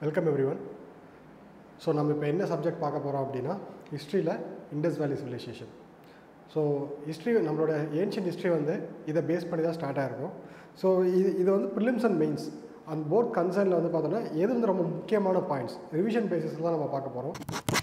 welcome every one so நம்ம இப்போ என்ன சப்ஜெக்ட் பார்க்க போகிறோம் அப்படின்னா ஹிஸ்ட்ரியில் Indus valley civilisation so history நம்மளோட ஏன்ஷியன் ஹிஸ்ட்ரி வந்து இதை பேஸ் பண்ணி தான் ஸ்டார்ட் ஆகிருக்கும் ஸோ இது இது வந்து ப்ரிலிம்ஸ் அண்ட் மெயின்ஸ் அந்த போர்ட் கன்சர்னில் வந்து பார்த்தோன்னா எது வந்து ரொம்ப முக்கியமான பாயிண்ட்ஸ் ரிவிஷன் பேசிஸில் தான் நம்ம பார்க்க போகிறோம்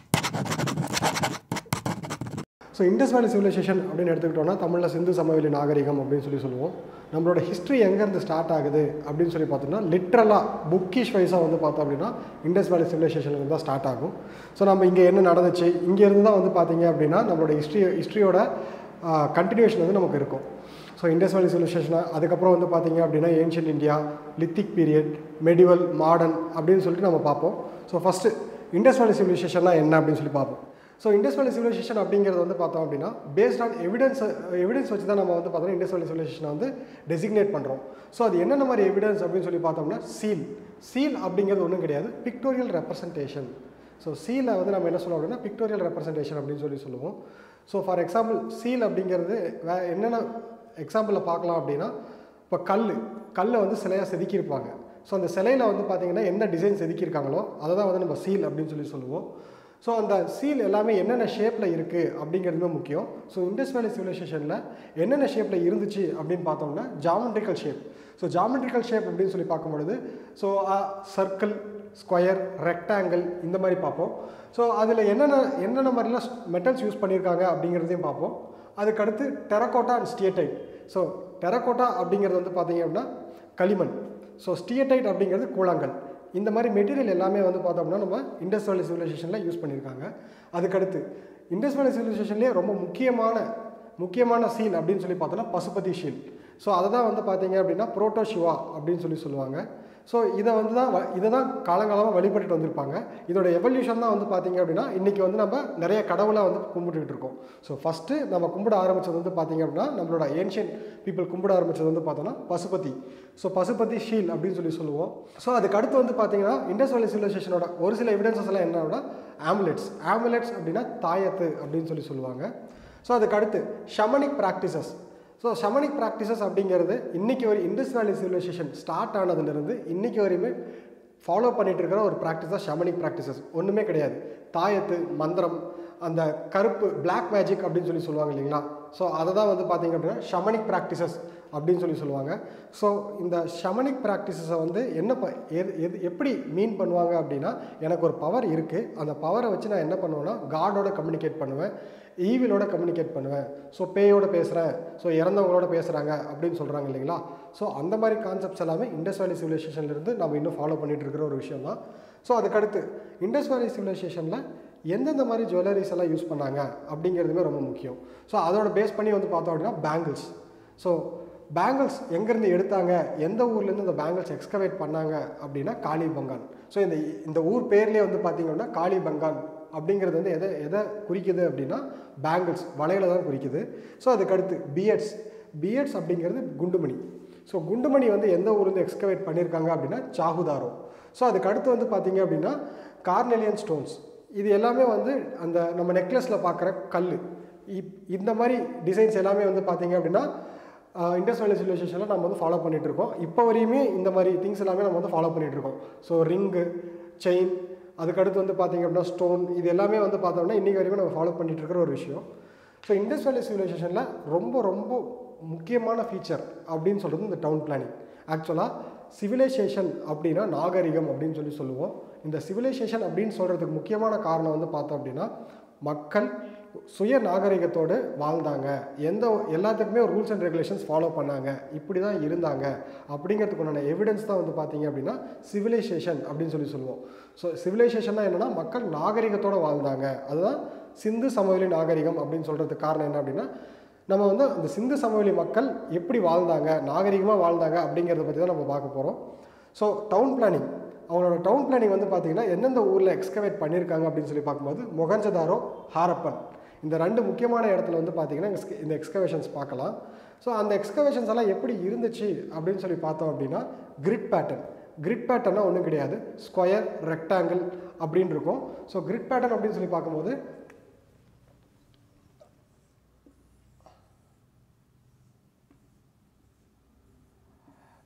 ஸோ இண்டஸ் வேலி சிவிலைசேஷன் அப்படின்னு எடுத்துக்கிட்டோம்னா தமிழில் சிந்து சமவெளி நாகரிகம் அப்படின்னு சொல்லி சொல்லுவோம் நம்மளோட ஹிஸ்ட்ரி எங்கேருந்து ஸ்டார்ட் ஆகுது அப்படின்னு சொல்லி பார்த்தோம்னா லிட்ரலாக புக்கிஷ் வைஸாக வந்து பார்த்தோம் அப்படின்னா இண்டஸ் வேலி சிவிலைசேஷன்லேருந்து தான் ஸ்டார்ட் ஆகும் ஸோ நம்ம இங்கே என்ன நடந்துச்சு இங்கேருந்து தான் வந்து பார்த்தீங்க அப்படின்னா நம்மளோட ஹிஸ்ட்ரி ஹிஸ்ட்ரியோட கண்டினியூஷன் வந்து நமக்கு இருக்கும் ஸோ இண்டஸ் வேலி சிவிலைசேஷனை அதுக்கப்புறம் வந்து பார்த்தீங்க அப்படின்னா ancient India lithic period medieval modern அப்படின்னு சொல்லிட்டு நம்ம பார்ப்போம் ஸோ ஃபஸ்ட்டு இண்டஸ் வேலி சிவிலைசேஷன்னா என்ன அப்படின்னு சொல்லி பார்ப்போம் ஸோ இண்டஸ் வேலி சிவிலைசேஷன் அப்படிங்கிறது வந்து பார்த்தோம் அப்படின்னா பேஸ்ட் ஆன் எவிடன்ஸ் எவிடன்ஸ் வச்சு தான் நம்ம வந்து பார்த்தோம்னா இண்டஸ் வேலி சிவிலைசேஷனை வந்து டெசிக்னேட் பண்ணுறோம் ஸோ அது என்னென்ன மாதிரி எவிடன்ஸ் அப்படின்னு சொல்லி பார்த்தோம்னா சீல் சீல் அப்படிங்கிறது ஒன்றும் கிடையாது பிக்டோரியல் ரெப்ரசன்டேஷன் ஸோ சீலை வந்து நம்ம என்ன சொல்லுவோம் அப்படின்னா பிக்டோரியல் ரெப்ரசன்டேஷன் அப்படின்னு சொல்லி சொல்லுவோம் ஸோ ஃபார் எக்ஸாம்பிள் சீல் அப்படிங்கிறது வே என்னென்ன எக்ஸாம்பிளில் பார்க்கலாம் அப்படின்னா இப்போ கல் கல்லை வந்து சிலையாக செதுக்கியிருப்பாங்க ஸோ அந்த சிலையில் வந்து பார்த்திங்கன்னா என்ன டிசைன் செதுக்கியிருக்காங்களோ அதை தான் வந்து நம்ம சீல் அப்படின்னு சொல்லி சொல்லுவோம் ஸோ அந்த சீல் எல்லாமே என்னென்ன ஷேப்பில் இருக்குது அப்படிங்கிறதுமே முக்கியம் ஸோ இண்டஸ் வேலி சிவிலைசேஷனில் என்னென்ன ஷேப்பில் இருந்துச்சு அப்படின்னு பார்த்தோம்னா geometrical shape so geometrical shape அப்படின்னு சொல்லி பார்க்கும்பொழுது ஸோ சர்க்கிள் ஸ்கொயர் ரெக்டாங்கிள் இந்த மாதிரி பார்ப்போம் ஸோ அதில் என்னென்ன என்னென்ன மாதிரிலாம் மெட்டல்ஸ் யூஸ் பண்ணியிருக்காங்க அப்படிங்கிறதையும் பார்ப்போம் அதுக்கடுத்து terracotta and steatite so terracotta அப்படிங்கிறது வந்து பார்த்தீங்க அப்படின்னா களிமண் ஸோ ஸ்டியடைட் அப்படிங்கிறது கூழாங்கல் இந்த மாதிரி மெட்டீரியல் எல்லாமே வந்து பார்த்தோம்னா நம்ம இண்டஸ் வேலி சிவிலைசேஷனில் யூஸ் பண்ணியிருக்காங்க அதுக்கடுத்து இண்டஸ் வேலி சிவிலைசேஷன்லேயே ரொம்ப முக்கியமான முக்கியமான சீல் அப்படின்னு சொல்லி பார்த்தோன்னா பசுபதி ஷீல் ஸோ அதை தான் வந்து பார்த்தீங்க அப்படின்னா புரோட்டோ சிவா அப்படின்னு சொல்லி சொல்லுவாங்க ஸோ இதை வந்து தான் இதை தான் காலங்காலமாக வழிபட்டுட்டு வந்திருப்பாங்க இதோட எவல்யூஷன் தான் வந்து பார்த்தீங்க அப்படின்னா இன்றைக்கி வந்து நம்ம நிறைய கடவுளை வந்து கும்பிட்டுக்கிட்டு இருக்கோம் ஸோ ஃபஸ்ட்டு நம்ம கும்பிட ஆரம்பித்தது வந்து பார்த்தீங்க அப்படின்னா நம்மளோட ஏன்ஷியன் பீப்புள் கும்பிட ஆரம்பித்தது வந்து பார்த்தோன்னா பசுபதி ஸோ பசுபதி ஷீல் அப்படின்னு சொல்லி சொல்லுவோம் ஸோ அதுக்கு அடுத்து வந்து பார்த்தீங்கன்னா இண்டஸ் வேலி சிவிலைசேஷனோட ஒரு சில எவிடன்சஸ் எல்லாம் என்னன்னா ஆம்புலெட்ஸ் ஆம்புலெட்ஸ் அப்படின்னா தாயத்து அப்படின்னு சொல்லி சொல்லுவாங்க ஸோ அதுக்கு அடுத்து shamanic practices so shamanic practices அப்படிங்கிறது இன்றைக்கி ஒரு இண்டஸ் வேலி சிவிலைசேஷன் ஸ்டார்ட் ஆனதுலேருந்து இன்றைக்கி வரையுமே ஃபாலோ பண்ணிகிட்டு இருக்கிற ஒரு ப்ராக்டிஸ் தான் ஷமனிக் ப்ராக்டிசஸ் ஒன்றுமே கிடையாது தாயத்து மந்திரம் அந்த கருப்பு பிளாக் மேஜிக் அப்படின்னு சொல்லி சொல்லுவாங்க இல்லைங்களா ஸோ அதை தான் வந்து பார்த்திங்க அப்படின்னா ஷமனிக் ப்ராக்டிசஸ் அப்படின்னு சொல்லி சொல்லுவாங்க ஸோ இந்த ஷமனிக் ப்ராக்டிசஸை வந்து என்ன ப எது எது எப்படி மீன் பண்ணுவாங்க அப்படின்னா எனக்கு ஒரு பவர் இருக்குது அந்த பவரை வச்சு நான் என்ன பண்ணுவேன்னா காடோட கம்யூனிகேட் பண்ணுவேன் ஈவிலோட கம்யூனிகேட் பண்ணுவேன் ஸோ பேயோட பேசுகிறேன் ஸோ இறந்தவங்களோட பேசுகிறாங்க அப்படின்னு சொல்கிறாங்க இல்லைங்களா ஸோ அந்த மாதிரி கான்செப்ட்ஸ் எல்லாமே இண்டஸ் வேலி சிவிலைசேஷன்லேருந்து நம்ம இன்னும் ஃபாலோ பண்ணிகிட்டு இருக்கிற ஒரு விஷயம் தான் ஸோ அதுக்கடுத்து இண்டஸ் வேலி சிவிலைசேஷனில் எந்தெந்த மாதிரி ஜுவல்லரிஸ் எல்லாம் யூஸ் பண்ணாங்க அப்படிங்கிறதுமே ரொம்ப முக்கியம் ஸோ அதோட பேஸ் பண்ணி வந்து பார்த்தோம் அப்படின்னா பேங்கிள்ஸ் ஸோ பேங்கிள்ஸ் எங்கேருந்து எடுத்தாங்க எந்த ஊர்லேருந்து இந்த பேங்கிள்ஸ் எக்ஸ்கவேட் பண்ணாங்க அப்படின்னா காளி பங்கான் ஸோ இந்த இந்த ஊர் பேர்லேயே வந்து பார்த்திங்கன்னா காளி பங்கான் அப்படிங்கிறது வந்து எதை எதை குறிக்குது அப்படின்னா பேங்கிள்ஸ் வளையல தான் குறிக்குது ஸோ அதுக்கடுத்து பிஎட்ஸ் பிஎட்ஸ் அப்படிங்கிறது குண்டுமணி ஸோ குண்டுமணி வந்து எந்த ஊர்லேருந்து எக்ஸ்கவேட் பண்ணியிருக்காங்க அப்படின்னா சாகுதாரோ ஸோ அதுக்கு அடுத்து வந்து பார்த்திங்க அப்படின்னா கார்னெலியன் ஸ்டோன்ஸ் இது எல்லாமே வந்து அந்த நம்ம நெக்லஸில் பார்க்குற கல் இப் இந்த மாதிரி டிசைன்ஸ் எல்லாமே வந்து பார்த்திங்க அப்படின்னா இண்டஸ் வேலி சிவிலைசேஷனில் நம்ம வந்து ஃபாலோ பண்ணிகிட்டு இருக்கோம் இப்போ வரையுமே இந்த மாதிரி திங்ஸ் எல்லாமே நம்ம வந்து ஃபாலோ பண்ணிகிட்டு இருக்கோம் ஸோ ரிங்கு செயின் அதுக்கடுத்து வந்து பார்த்திங்க அப்படின்னா ஸ்டோன் இது எல்லாமே வந்து பார்த்தோம்னா இன்றைக்கி வரைக்கும் நம்ம ஃபாலோ பண்ணிகிட்டு இருக்கிற ஒரு விஷயம் ஸோ இண்டஸ் வேலி சிவிலைசேஷனில் ரொம்ப ரொம்ப முக்கியமான ஃபீச்சர் அப்படின்னு சொல்கிறது இந்த டவுன் பிளானிங் ஆக்சுவலாக சிவிலைசேஷன் அப்படின்னா நாகரிகம் அப்படின்னு சொல்லி சொல்லுவோம் இந்த சிவிலைசேஷன் அப்படின்னு சொல்கிறதுக்கு முக்கியமான காரணம் வந்து பார்த்தோம் அப்படின்னா மக்கள் சுய நாகரிகத்தோடு வாழ்ந்தாங்க எந்த எல்லாத்துக்குமே ரூல்ஸ் அண்ட் ரெகுலேஷன்ஸ் ஃபாலோ பண்ணாங்க இப்படி தான் இருந்தாங்க அப்படிங்கிறதுக்கு உண்டான எவிடன்ஸ் தான் வந்து பார்த்தீங்க அப்படின்னா சிவிலைசேஷன் அப்படின்னு சொல்லி சொல்லுவோம் ஸோ சிவிலைசேஷன்னா என்னென்னா மக்கள் நாகரிகத்தோடு வாழ்ந்தாங்க அதுதான் சிந்து சமவெளி நாகரிகம் அப்படின்னு சொல்கிறதுக்கு காரணம் என்ன அப்படின்னா நம்ம வந்து அந்த சிந்து சமவெளி மக்கள் எப்படி வாழ்ந்தாங்க நாகரிகமாக வாழ்ந்தாங்க அப்படிங்கிறத பற்றி தான் நம்ம பார்க்க போகிறோம் ஸோ டவுன் பிளானிங் அவங்களோட டவுன் பிளானிங் வந்து பார்த்திங்கன்னா எந்தெந்த ஊரில் எக்ஸ்கவேட் பண்ணியிருக்காங்க அப்படின்னு சொல்லி பார்க்கும்போது மொகஞ்சதாரோ ஹாரப்பன் இந்த ரெண்டு முக்கியமான இடத்துல வந்து பார்த்திங்கன்னா இந்த எக்ஸ்கவேஷன்ஸ் பார்க்கலாம் ஸோ அந்த எக்ஸ்கவேஷன்ஸ் எல்லாம் எப்படி இருந்துச்சு அப்படின்னு சொல்லி பார்த்தோம் அப்படின்னா கிரிட் பேட்டர்ன் கிரிட் பேட்டர்னா ஒன்றும் கிடையாது ஸ்கொயர் ரெக்டாங்கிள் அப்படின்னு இருக்கும் ஸோ கிரிட் பேட்டர்ன் அப்படின்னு சொல்லி பார்க்கும்போது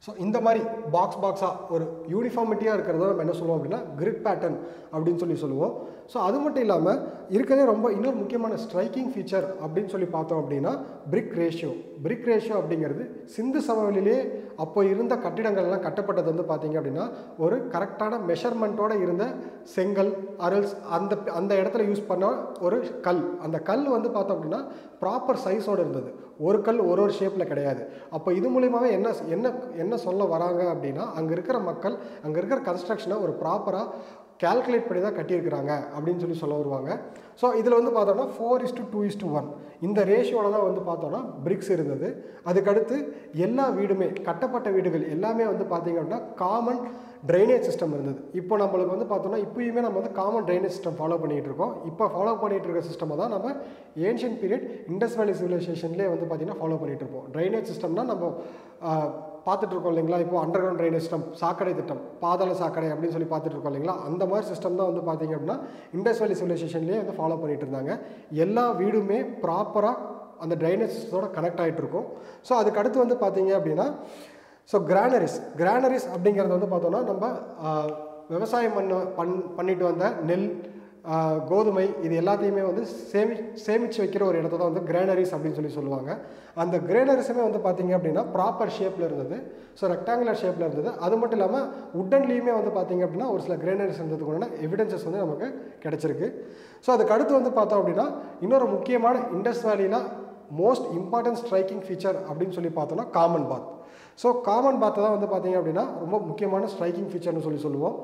ஸோ இந்த மாதிரி பாக்ஸ் பாக்ஸாக ஒரு யூனிஃபார்மிட்டியாக இருக்கிறத நம்ம என்ன சொல்லுவோம் அப்படின்னா கிரிட் பேட்டர்ன் அப்படின்னு சொல்லி சொல்லுவோம் ஸோ அது மட்டும் இல்லாமல் இருக்கிறதே ரொம்ப இன்னொரு முக்கியமான ஸ்ட்ரைக்கிங் ஃபீச்சர் அப்படின்னு சொல்லி பார்த்தோம் அப்படின்னா பிரிக் ரேஷியோ பிரிக் ரேஷியோ அப்படிங்கிறது சிந்து சமவெளியிலே அப்போ இருந்த கட்டிடங்கள்லாம் கட்டப்பட்டது வந்து பார்த்தீங்க அப்படின்னா ஒரு கரெக்டான மெஷர்மெண்ட்டோட இருந்த செங்கல் அரல்ஸ் அந்த அந்த இடத்துல யூஸ் பண்ண ஒரு கல் அந்த கல் வந்து பார்த்தோம் அப்படின்னா ப்ராப்பர் சைஸோடு இருந்தது ஒரு கல் ஒரு ஒரு ஷேப்பில் கிடையாது அப்போ இது மூலியமாகவே என்ன என்ன என்ன சொல்ல வராங்க அப்படின்னா அங்கே இருக்கிற மக்கள் அங்கே இருக்கிற கன்ஸ்ட்ரக்ஷனை ஒரு ப்ராப்பராக கால்குலேட் பண்ணி தான் கட்டியிருக்கிறாங்க அப்படின்னு சொல்லி சொல்ல வருவாங்க ஸோ இதில் வந்து பார்த்தோம்னா four is to two is to one இந்த ரேஷியோவில் தான் வந்து பார்த்தோம்னா பிரிக்ஸ் இருந்தது அதுக்கடுத்து எல்லா வீடுமே கட்டப்பட்ட வீடுகள் எல்லாமே வந்து பார்த்தீங்க அப்படின்னா காமன் ட்ரைனேஜ் சிஸ்டம் இருந்தது இப்போ நம்மளுக்கு வந்து பார்த்தோம்னா இப்போயுமே நம்ம வந்து காமன் ட்ரைனேஜ் சிஸ்டம் ஃபாலோ பண்ணிகிட்டு இருக்கோம் இப்போ ஃபாலோ பண்ணிகிட்டு இருக்க சிஸ்டமை தான் நம்ம ஏன்ஷியன் பீரியட் இண்டஸ் வேலி சிவிலைசேஷன்லேயே வந்து பார்த்திங்கன்னா ஃபாலோ பண்ணிகிட்டு இருப்போம் ட்ரைனேஜ் சிஸ்டம்னா நம்ம பார்த்துட்டு இருக்கோம் இல்லைங்களா இப்போ அண்டர் கிரவுண்ட் ட்ரைனேஜ் சிஸ்டம் சாக்கடை திட்டம் பாதாள சாக்கடை அப்படின்னு சொல்லி பார்த்துட்டு இருக்கோம் இல்லைங்களா அந்த மாதிரி சிஸ்டம் தான் வந்து பார்த்திங்க அப்படின்னா இண்டஸ் வேலி சிவிலைசேஷன்லேயே வந்து ஃபாலோ பண்ணிட்டு இருந்தாங்க எல்லா வீடுமே ப்ராப்பராக அந்த ட்ரைனேஜ் சிஸ்டத்தோட கனெக்ட் ஆகிட்டு இருக்கும் ஸோ அதுக்கு அடுத்து வந்து பார்த்தீங்க அப்படின்னா ஸோ கிரானரிஸ் கிரானரிஸ் அப்படிங்கிறது வந்து பார்த்தோன்னா நம்ம விவசாயம் பண்ண பண் பண்ணிட்டு வந்த நெல் கோதுமை இது எல்லாத்தையுமே வந்து சேமி சேமித்து வைக்கிற ஒரு இடத்த தான் வந்து கிரேனரிஸ் அப்படின்னு சொல்லி சொல்லுவாங்க அந்த கிரேனரிஸுமே வந்து பார்த்திங்க அப்படின்னா ப்ராப்பர் ஷேப்பில் இருந்தது ஸோ ரெக்டாங்குலர் ஷேப்பில் இருந்தது அது மட்டும் இல்லாமல் உட்டன்லேயுமே வந்து பார்த்திங்க அப்படின்னா ஒரு சில கிரேனரிஸ் இருந்ததுக்கான எவிடன்சஸ் வந்து நமக்கு கிடச்சிருக்கு ஸோ அதுக்கு அடுத்து வந்து பார்த்தோம் அப்படின்னா இன்னொரு முக்கியமான இண்டஸ் வேலியில் மோஸ்ட் இம்பார்ட்டன்ட் ஸ்ட்ரைக்கிங் ஃபீச்சர் அப்படின்னு சொல்லி பார்த்தோன்னா காமன் பாத் ஸோ காமன் பாத்தை தான் வந்து பார்த்தீங்க அப்படின்னா ரொம்ப முக்கியமான ஸ்ட்ரைக்கிங் ஃபீச்சர்னு சொல்லி சொல்லுவோம்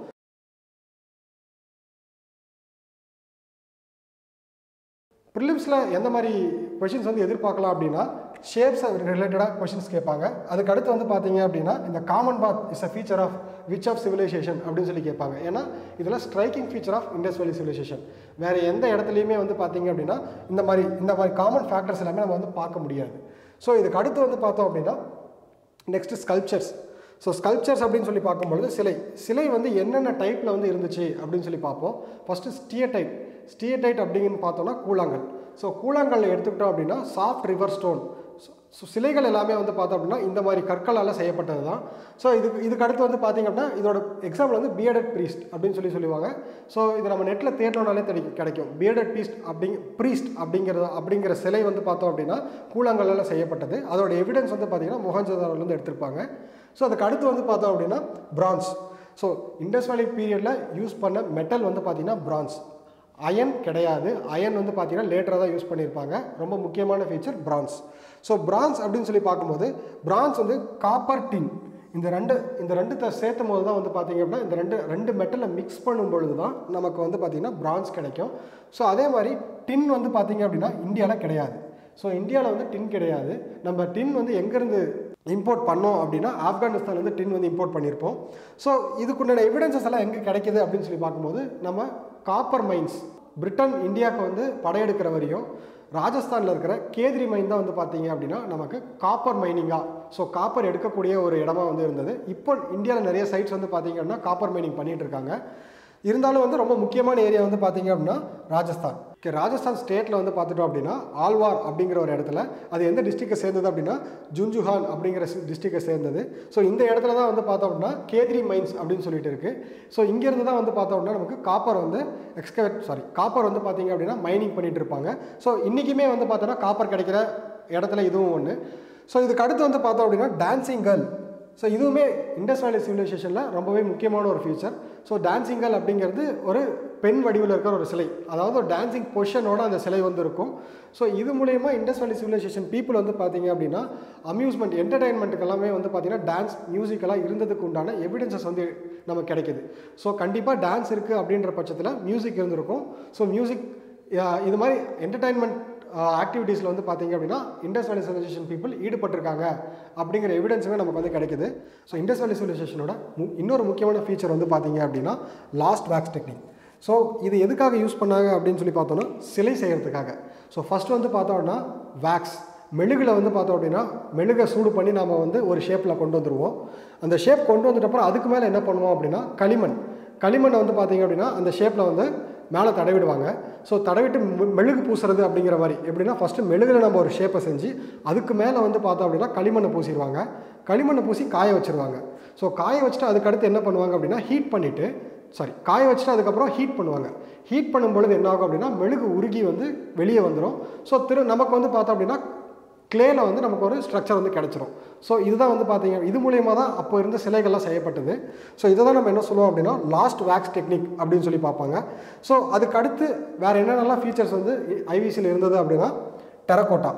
ப்ரிலிம்ஸில் எந்த மாதிரி கொஷின்ஸ் வந்து எதிர்பார்க்கலாம் அப்படின்னா ஷேப்ஸ் ரிலேட்டடாக கொஷின்ஸ் கேட்பாங்க அதுக்கு அடுத்து வந்து பார்த்தீங்க அப்படின்னா இந்த common bath is a feature of which of civilisation அப்படின்னு சொல்லி கேட்பாங்க ஏன்னா இதெல்லாம் striking feature of Indus valley civilisation வேறு எந்த இடத்துலையுமே வந்து பார்த்தீங்க அப்படின்னா இந்த மாதிரி இந்த மாதிரி காமன் ஃபேக்டர்ஸ் எல்லாமே நம்ம வந்து பார்க்க முடியாது ஸோ இதுக்கு அடுத்து வந்து பார்த்தோம் அப்படின்னா நெக்ஸ்ட்டு ஸ்கல்ப்சர்ஸ் ஸோ ஸ்கல்ப்சர்ஸ் அப்படின்னு சொல்லி பார்க்கும்பொழுது சிலை சிலை வந்து என்னென்ன டைப்பில் வந்து இருந்துச்சு அப்படின்னு சொல்லி பார்ப்போம் ஃபஸ்ட்டு ஸ்டியடைட் ஸ்டியடைட் அப்படிங்கன்னு பார்த்தோம்னா கூழாங்கல் ஸோ கூழாங்கல்ல எடுத்துக்கிட்டோம் அப்படின்னா சாஃப்ட் ரிவர் ஸ்டோன் ஸோ சிலைகள் எல்லாமே வந்து பார்த்தோம் அப்படின்னா இந்த மாதிரி கற்களால் செய்யப்பட்டது தான் ஸோ இதுக்கு இதுக்கு அடுத்து வந்து பார்த்திங்க அப்படின்னா இதோட எக்ஸாம்பிள் வந்து பியர்டட் ப்ரீஸ்ட் அப்படின்னு சொல்லி சொல்லுவாங்க ஸோ இது நம்ம நெட்டில் தேடணுனாலே தெரி கிடைக்கும் பியர்டட் பீஸ்ட் அப்படிங்க ப்ரீஸ்ட் அப்படிங்கிறது அப்படிங்கிற சிலை வந்து பார்த்தோம் அப்படின்னா கூழாங்கல்லால் செய்யப்பட்டது அதோட எவிடன்ஸ் வந்து பார்த்திங்கன்னா மொஹஞ்சதாரோலேருந்து எடுத்திருப்பாங்க ஸோ அதுக்கு அடுத்து வந்து பார்த்தோம் அப்படின்னா பிரான்ஸ் ஸோ இண்டஸ் வேலி பீரியடில் யூஸ் பண்ண மெட்டல் வந்து பார்த்திங்கன்னா பிரான்ஸ் அயன் கிடையாது அயன் வந்து பார்த்தீங்கன்னா லேட்டராக தான் யூஸ் பண்ணியிருப்பாங்க ரொம்ப முக்கியமான ஃபீச்சர் பிரான்ஸ் ஸோ பிரான்ஸ் அப்படின்னு சொல்லி பார்க்கும்போது பிரான்ஸ் வந்து காப்பர் டின் இந்த ரெண்டு இந்த ரெண்டுத்தை சேர்த்தும் போது தான் வந்து பார்த்தீங்க அப்படின்னா இந்த ரெண்டு ரெண்டு மெட்டலை மிக்ஸ் பண்ணும் பொழுது தான் நமக்கு வந்து பார்த்திங்கன்னா பிரான்ஸ் கிடைக்கும் ஸோ அதே மாதிரி டின் வந்து பார்த்திங்க அப்படின்னா இந்தியாவில் கிடையாது ஸோ இந்தியாவில் வந்து டின் கிடையாது நம்ம டின் வந்து எங்கேருந்து இம்போர்ட் பண்ணோம் அப்படின்னா ஆப்கானிஸ்தான்லேருந்து டின் வந்து இம்போர்ட் பண்ணியிருப்போம் ஸோ இதுக்குண்டான எவிடன்சஸ் எல்லாம் எங்கே கிடைக்குது அப்படின்னு சொல்லி பார்க்கும்போது நம்ம காப்பர் மைன்ஸ் பிரிட்டன் இந்தியாவுக்கு வந்து படையெடுக்கிற வரையும் ராஜஸ்தானில் இருக்கிற கேத்ரி மைன் தான் வந்து பார்த்தீங்க அப்படின்னா நமக்கு காப்பர் மைனிங்காக ஸோ காப்பர் எடுக்கக்கூடிய ஒரு இடமா வந்து இருந்தது இப்போ இந்தியாவில் நிறைய சைட்ஸ் வந்து பார்த்தீங்க அப்படின்னா காப்பர் மைனிங் பண்ணிகிட்டு இருக்காங்க இருந்தாலும் வந்து ரொம்ப முக்கியமான ஏரியா வந்து பார்த்தீங்க அப்படின்னா ராஜஸ்தான் ஓகே ராஜஸ்தான் ஸ்டேட்டில் வந்து பார்த்துட்டோம் அப்படின்னா ஆல்வார் அப்படிங்கிற ஒரு இடத்துல அது எந்த டிஸ்ட்ரிக்டை சேர்ந்தது அப்படின்னா ஜுன்ஜுஹான் அப்படிங்கிற டிஸ்ட்ரிக்டை சேர்ந்தது ஸோ இந்த இடத்துல தான் வந்து பார்த்தோம் அப்படின்னா கேத்ரி மைன்ஸ் அப்படின்னு சொல்லிட்டு இருக்குது ஸோ இங்கேருந்து தான் வந்து பார்த்தோம் அப்படின்னா நமக்கு காப்பர் வந்து எக்ஸ்கவேட் சாரி காப்பர் வந்து பார்த்தீங்க அப்படின்னா மைனிங் பண்ணிட்டு இருப்பாங்க ஸோ இன்றைக்குமே வந்து பார்த்தோன்னா காப்பர் கிடைக்கிற இடத்துல இதுவும் ஒன்று ஸோ இதுக்கு அடுத்து வந்து பார்த்தோம் அப்படின்னா டான்சிங் கேர்ள் ஸோ இதுவுமே இண்டஸ் வேலி சிவிலைசேஷனில் ரொம்பவே முக்கியமான ஒரு ஃபீச்சர் ஸோ டான்சிங் கேர்ள் அப்படிங்கிறது ஒரு பெண் வடிவில் இருக்கிற ஒரு சிலை அதாவது ஒரு டான்சிங் பொசிஷனோட அந்த சிலை வந்து இருக்கும் ஸோ இது மூலயமா இண்டஸ் வேலி சிவிலைசேஷன் பீப்புள் வந்து பார்த்தீங்க அப்படின்னா அம்யூஸ்மெண்ட் என்டர்டைன்மெண்ட்டுக்கு எல்லாமே வந்து பார்த்தீங்கன்னா டான்ஸ் மியூசிக்கெல்லாம் இருந்ததுக்கு உண்டான எவிடன்சஸ் வந்து நமக்கு கிடைக்குது ஸோ கண்டிப்பாக டான்ஸ் இருக்குது அப்படின்ற பட்சத்தில் மியூசிக் இருந்திருக்கும் ஸோ மியூசிக் இது மாதிரி என்டர்டைன்மெண்ட் ஆக்டிவிட்டீஸில் வந்து பார்த்தீங்க அப்படின்னா இண்டஸ் வேலி சிவிலைசேஷன் பீப்புள் ஈடுபட்டிருக்காங்க அப்படிங்கிற எவிடன்ஸுமே நமக்கு வந்து கிடைக்குது ஸோ இண்டஸ் வேலி சிவிலைசேஷனோட மு- இன்னொரு முக்கியமான ஃபீச்சர் வந்து பார்த்தீங்க அப்படின்னா லாஸ்ட் வேக்ஸ் டெக்னிக் ஸோ இது எதுக்காக யூஸ் பண்ணாங்க அப்படின்னு சொல்லி பார்த்தோன்னா சிலை செய்கிறதுக்காக ஸோ ஃபஸ்ட்டு வந்து பார்த்தோம்னா வேக்ஸ் மெழுகில் வந்து பார்த்தோம் அப்படின்னா மெழுகை சூடு பண்ணி நாம் வந்து ஒரு ஷேப்பில் கொண்டு வந்துடுவோம் அந்த ஷேப் கொண்டு வந்துட்டப்பறம் அதுக்கு மேலே என்ன பண்ணுவோம் அப்படின்னா களிமண் களிமண்ணை வந்து பார்த்தீங்க அப்படின்னா அந்த ஷேப்பில் வந்து மேலே தடவிடுவாங்க ஸோ தடவிட்டு மெ- மெழுகு பூசுறது அப்படிங்கிற மாதிரி எப்படின்னா ஃபஸ்ட்டு மெழுகுல நம்ம ஒரு ஷேப்பை செஞ்சு அதுக்கு மேலே வந்து பார்த்தோம் அப்படின்னா களிமண்ணை பூசிடுவாங்க களிமண்ணை பூசி காய வச்சிருவாங்க ஸோ காய வச்சுட்டு அதுக்கு அடுத்து என்ன பண்ணுவாங்க அப்படின்னா ஹீட் பண்ணிவிட்டு சாரி காய வச்சுட்டு அதுக்கப்புறம் ஹீட் பண்ணுவாங்க ஹீட் பண்ணும் பொழுது என்ன ஆகும் அப்படின்னா மெழுகு உருகி வந்து வெளியே வந்துடும் ஸோ திரு நமக்கு வந்து பார்த்தோம் அப்படின்னா கிளேல வந்து நமக்கு ஒரு ஸ்ட்ரக்சர் வந்து கிடச்சிரும் ஸோ இதுதான் வந்து பார்த்தீங்க இது மூலியமாக தான் அப்போ இருந்த சிலைகள்லாம் செய்யப்பட்டது ஸோ இதை தான் நம்ம என்ன சொல்லுவோம் அப்படின்னா லாஸ்ட் வேக்ஸ் டெக்னிக் அப்படின்னு சொல்லி பார்ப்பாங்க ஸோ அதுக்கு அடுத்து வேறு என்னென்னலாம் ஃபீச்சர்ஸ் வந்து ஐவிசியில் இருந்தது அப்படின்னா terracotta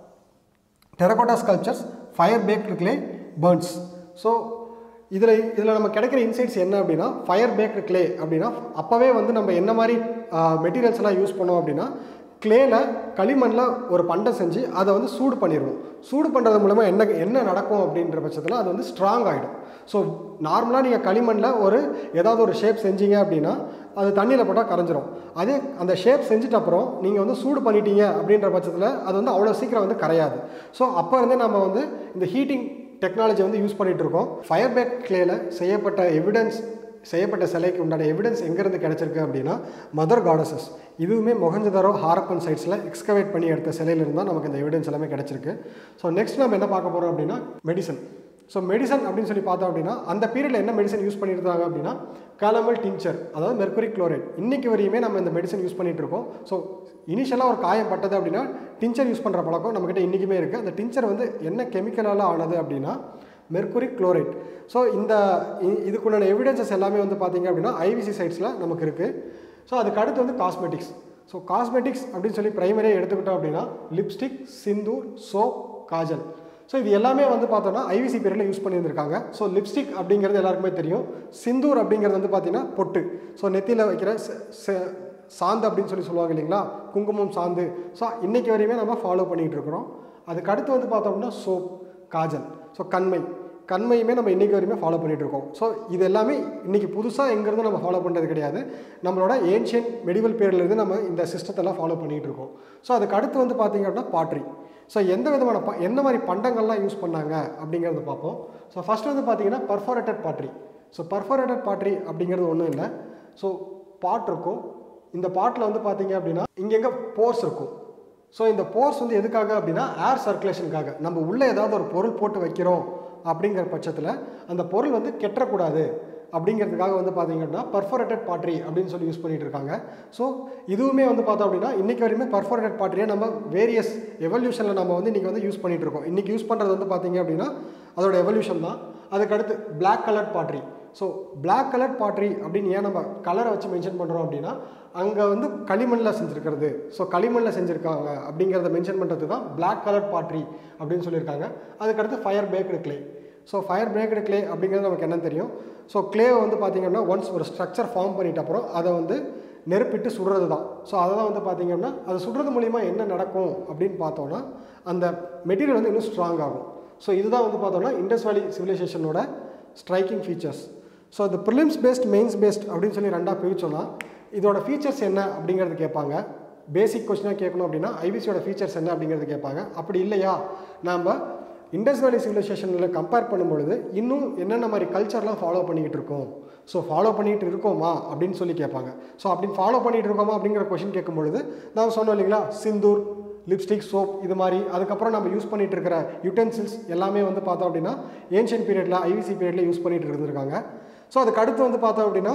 terracotta sculptures fire baked clay burns so இதில் இதில் நம்ம கிடைக்கிற இன்சைட்ஸ் என்ன அப்படின்னா ஃபயர் பேக்டு கிளே அப்படின்னா அப்போவே வந்து நம்ம என்ன மாதிரி மெட்டீரியல்ஸ் எல்லாம் யூஸ் பண்ணோம் அப்படின்னா கிளேல களிமண்ணில் ஒரு பண்டம் செஞ்சு அதை வந்து சூடு பண்ணிடுவோம் சூடு பண்ணுறது மூலமா என்ன என்ன நடக்கும் அப்படின்ற பட்சத்தில் அது வந்து ஸ்ட்ராங் ஆகிடும் ஸோ நார்மலாக நீங்கள் களிமண்ணில் ஒரு ஏதாவது ஒரு ஷேப் செஞ்சீங்க அப்படின்னா அது தண்ணியில் போட்டால் கரைஞ்சிரும் அதே அந்த ஷேப் செஞ்சுட்டு அப்புறம் நீங்கள் வந்து சூடு பண்ணிட்டீங்க அப்படின்ற பட்சத்தில் அது வந்து அவ்வளோ சீக்கிரம் வந்து கரையாது ஸோ அப்போ இருந்தே நம்ம வந்து இந்த ஹீட்டிங் டெக்னாலஜி வந்து யூஸ் பண்ணிட்டு இருக்கோம் ஃபயர் பேக் கிளேல செய்யப்பட்ட எவிடன்ஸ் செய்யப்பட்ட சிலைக்கு உண்டான எவிடன்ஸ் எங்கேருந்து கிடைச்சிருக்கு அப்படின்னா மதர் காடஸஸ் இதுவுமே மொஹஞ்சதாரோ ஹாரப்பன் சைட்ஸில் எக்ஸ்கவேட் பண்ணி எடுத்த சிலையிலிருந்து தான் நமக்கு இந்த எவிடன்ஸ் எல்லாமே கிடைச்சிருக்கு ஸோ நெக்ஸ்ட் நம்ம என்ன பார்க்க போகிறோம் அப்படின்னா மெடிசன் ஸோ மெடிசன் அப்படின்னு சொல்லி பார்த்தோம் அப்படின்னா அந்த பீரியடில் என்ன மெடிசன் யூஸ் பண்ணியிருந்தாங்க அப்படின்னா காலமல் டிங்சர் அதாவது மெர்குரி குளோரைட் இன்னைக்கு வரையுமே நம்ம இந்த மெடிசன் யூஸ் பண்ணிட்டு இருக்கோம் ஸோ இனிஷியலாக ஒரு காயம் பட்டது அப்படின்னா டிஞ்சர் யூஸ் பண்ணுற பழக்கம் நம்மக்கிட்ட இன்றைக்குமே இருக்குது அந்த டிஞ்சர் வந்து என்ன கெமிக்கலால் ஆனது அப்படின்னா மெர்குரி குளோரைட் ஸோ இந்த இ- இதுக்குண்டான எவிடன்சஸ் எல்லாமே வந்து பார்த்தீங்க அப்படின்னா ஐவிசி சைட்ஸில் நமக்கு இருக்குது ஸோ அதுக்கு அடுத்து வந்து காஸ்மெட்டிக்ஸ் ஸோ காஸ்மெட்டிக்ஸ் அப்படின்னு சொல்லி பிரைமரியாக எடுத்துக்கிட்டோம் அப்படின்னா lipstick sindoor soap kajal so இது எல்லாமே வந்து பார்த்தோன்னா ஐவிசி பீரியடில் யூஸ் பண்ணியிருந்திருக்காங்க ஸோ லிப்ஸ்டிக் அப்படிங்கிறது எல்லாருக்குமே தெரியும் சிந்தூர் அப்படிங்கிறது வந்து பார்த்தீங்கன்னா பொட்டு ஸோ நெத்தியில் வைக்கிற ச- ச- சாந்து அப்படின்னு சொல்லி சொல்லுவாங்க இல்லைங்களா குங்குமம் சாந்து ஸோ இன்னைக்கு வரையுமே நம்ம ஃபாலோ பண்ணிகிட்டு இருக்கிறோம் அதுக்கு அடுத்து வந்து பார்த்தோம்னா சோப் காஜல் ஸோ கண்மை கண்மையுமே நம்ம இன்றைக்கி வரையுமே ஃபாலோ பண்ணிகிட்டு இருக்கோம் ஸோ இது எல்லாமே இன்றைக்கி புதுசாக எங்கேருந்து நம்ம ஃபாலோ பண்ணுறது கிடையாது நம்மளோட ஏன்ஷியன் மெடிவல் பீரியட்லேருந்து நம்ம இந்த சிஸ்டத்தெல்லாம் ஃபாலோ பண்ணிகிட்டு இருக்கோம் ஸோ அதுக்கு அடுத்து வந்து பார்த்தீங்க அப்படின்னா பாட்ரி ஸோ எந்த விதமான ப எந்த மாதிரி பண்டங்கள்லாம் யூஸ் பண்ணாங்க அப்படிங்கிறத பார்ப்போம் ஸோ ஃபஸ்ட்டு வந்து பார்த்தீங்கன்னா பர்ஃபோரேட்டட் பாட்ரி ஸோ பர்ஃபோரேட்டட் பாட்ரி அப்படிங்கிறது ஒன்றும் இல்லை ஸோ பாட் இருக்கும் இந்த பாட்டில் வந்து பார்த்தீங்க அப்படின்னா இங்கெங்கே போர்ஸ் இருக்கும் ஸோ இந்த போர்ஸ் வந்து எதுக்காக அப்படின்னா ஏர் சர்க்குலேஷனுக்காக நம்ம உள்ளே ஏதாவது ஒரு பொருள் போட்டு வைக்கிறோம் அப்படிங்கிற பட்சத்தில் அந்த பொருள் வந்து கெட்டக்கூடாது அப்படிங்கிறதுக்காக வந்து பார்த்தீங்க அப்படின்னா பர்ஃபோரேட்டட் பாட்ரி அப்படின்னு சொல்லி யூஸ் பண்ணிட்டு இருக்காங்க ஸோ இதுவுமே வந்து பார்த்தோம் அப்படின்னா இன்றைக்கி வரையுமே பர்ஃபோரேட்டட் பாட்ரியை நம்ம வேரியஸ் எவல்யூஷனில் நம்ம வந்து இன்றைக்கி வந்து யூஸ் பண்ணிட்டு இருக்கோம் இன்றைக்கி யூஸ் பண்ணுறது வந்து பார்த்தீங்க அப்படின்னா அதோட எவல்யூஷன் தான் அதுக்கடுத்து Black colour pottery so Black colour pottery அப்படின்னு ஏன் நம்ம கலரை வச்சு மென்ஷன் பண்ணுறோம் அப்படின்னா அங்கே வந்து களிமண்ணில் செஞ்சுருக்கிறது ஸோ களிமண்ணில் செஞ்சுருக்காங்க அப்படிங்கிறத மென்ஷன் பண்ணுறது தான் Black கலர் பாட்ரி அப்படின்னு சொல்லியிருக்காங்க அதுக்கடுத்து fire baked clay so fire baked clay அப்படிங்கிறது நமக்கு என்ன தெரியும் ஸோ clay-வை வந்து பார்த்திங்கன்னா ஒன்ஸ் ஒரு ஸ்ட்ரக்சர் ஃபார்ம் பண்ணிட்ட அப்புறம் அதை வந்து நெருப்பிட்டு சுடுறது தான் ஸோ அதை தான் வந்து பார்த்திங்கன்னா அது சுடுறது மூலிமா என்ன நடக்கும் அப்படின்னு பார்த்தோன்னா அந்த மெட்டீரியல் வந்து இன்னும் ஸ்ட்ராங் ஆகும் ஸோ இதுதான் வந்து பார்த்தோம்னா இண்டஸ் வேலி சிவிலைசேஷனோட ஸ்ட்ரைக்கிங் ஃபீச்சர்ஸ் ஸோ இந்த ப்ரிலிம்ஸ் பேஸ்ட் மெயின்ஸ் பேஸ்ட் அப்படின்னு சொல்லி ரெண்டாக பிரிச்சோன்னா இதோட ஃபீச்சர்ஸ் என்ன அப்படிங்கிறது கேட்பாங்க பேசிக் கொஸ்டினாக கேட்கணும் அப்படின்னா ஐபிசியோட ஃபீச்சர்ஸ் என்ன அப்படிங்கிறது கேட்பாங்க அப்படி இல்லையா நாம் இண்டஸ் வேலி சிவிலைசேஷனில் கம்பேர் பண்ணும்பொழுது இன்னும் என்னென்ன மாதிரி கல்ச்சர்லாம் ஃபாலோ பண்ணிக்கிட்டு இருக்கோம் ஸோ ஃபாலோ பண்ணிகிட்டு இருக்கோமா அப்படின்னு சொல்லி கேட்பாங்க ஸோ அப்படி ஃபாலோ பண்ணிகிட்டு இருக்கோமா அப்படிங்கிற கொஷின் கேட்கும்பொழுது நான் சொன்னோம் இல்லைங்களா சிந்தூர் லிப்ஸ்டிக் சோப் இது மாதிரி அதுக்கப்புறம் நம்ம யூஸ் பண்ணிட்டு இருக்கிற யூட்டென்சில்ஸ் எல்லாமே வந்து பார்த்தோம் அப்படின்னா ஏன்ஷியன் பீரியடில் ஐவிசி பீரியடில் யூஸ் பண்ணிட்டு இருந்திருக்காங்க ஸோ அதுக்கு அடுத்து வந்து பார்த்தோம் அப்படின்னா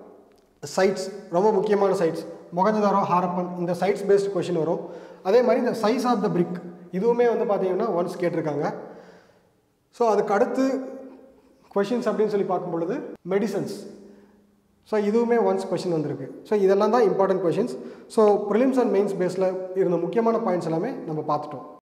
சைட்ஸ் ரொம்ப முக்கியமான சைட்ஸ் மொகஞ்சதாரோ ஹாரப்பன் இந்த சைட்ஸ் பேஸ்ட் கொஷின் வரும் அதே மாதிரி இந்த சைஸ் ஆஃப் த பிரிக் இதுவுமே வந்து பார்த்தீங்கன்னா ஒன்ஸ் கேட்டிருக்காங்க ஸோ அதுக்கு அடுத்து கொஷின்ஸ் அப்படின்னு சொல்லி பார்க்கும் பொழுது மெடிசன்ஸ் ஸோ இதுவுமே ஒன்ஸ் கொஷின் வந்திருக்கு ஸோ இதெல்லாம் தான் important questions so prelims and mains பேஸில் இருந்த முக்கியமான பாயிண்ட்ஸ் எல்லாமே நம்ம பார்த்துட்டோம்